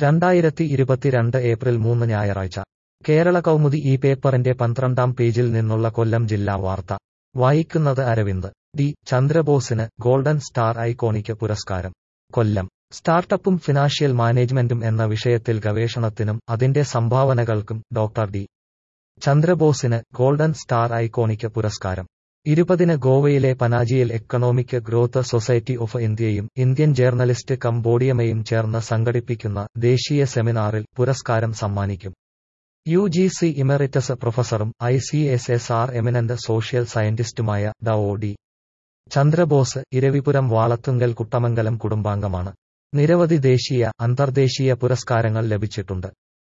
രണ്ടായിരത്തി ഇരുപത്തിരണ്ട് ഏപ്രിൽ മൂന്ന് ഞായറാഴ്ച കേരള കൗമുദി ഈ പേപ്പറിന്റെ പന്ത്രണ്ടാം പേജിൽ നിന്നുള്ള കൊല്ലം ജില്ലാ വാർത്ത വായിക്കുന്നത് അരവിന്ദ് ഡി ചന്ദ്രബോസിന് ഗോൾഡൻ സ്റ്റാർ ഐക്കോണിക് പുരസ്കാരം കൊല്ലം സ്റ്റാർട്ടപ്പും ഫിനാൻഷ്യൽ മാനേജ്മെന്റും എന്ന വിഷയത്തിൽ ഗവേഷണത്തിനും അതിന്റെ സംഭാവനകൾക്കും ഡോക്ടർ ഡി ചന്ദ്രബോസിന് ഗോൾഡൻ സ്റ്റാർ ഐക്കോണിക് പുരസ്കാരം ഇരുപതിന് ഗോവയിലെ പനാജിയിൽ എക്കണോമിക് ഗ്രോത്ത് സൊസൈറ്റി ഓഫ് ഇന്ത്യയും ഇന്ത്യൻ ജേർണലിസ്റ്റ് കംബോഡിയമയും ചേർന്ന് സംഘടിപ്പിക്കുന്ന ദേശീയ സെമിനാറിൽ പുരസ്കാരം സമ്മാനിക്കും യു ജി സി ഇമെറിറ്റസ് പ്രൊഫസറും I C S S R eminent social സയന്റിസ്റ്റുമായ ഡ ഒ ഡി ചന്ദ്രബോസ് ഇരവിപുരം വാളത്തുങ്കൽ കുട്ടമംഗലം കുടുംബാംഗമാണ് നിരവധി ദേശീയ അന്തർദേശീയ പുരസ്കാരങ്ങൾ ലഭിച്ചിട്ടുണ്ട്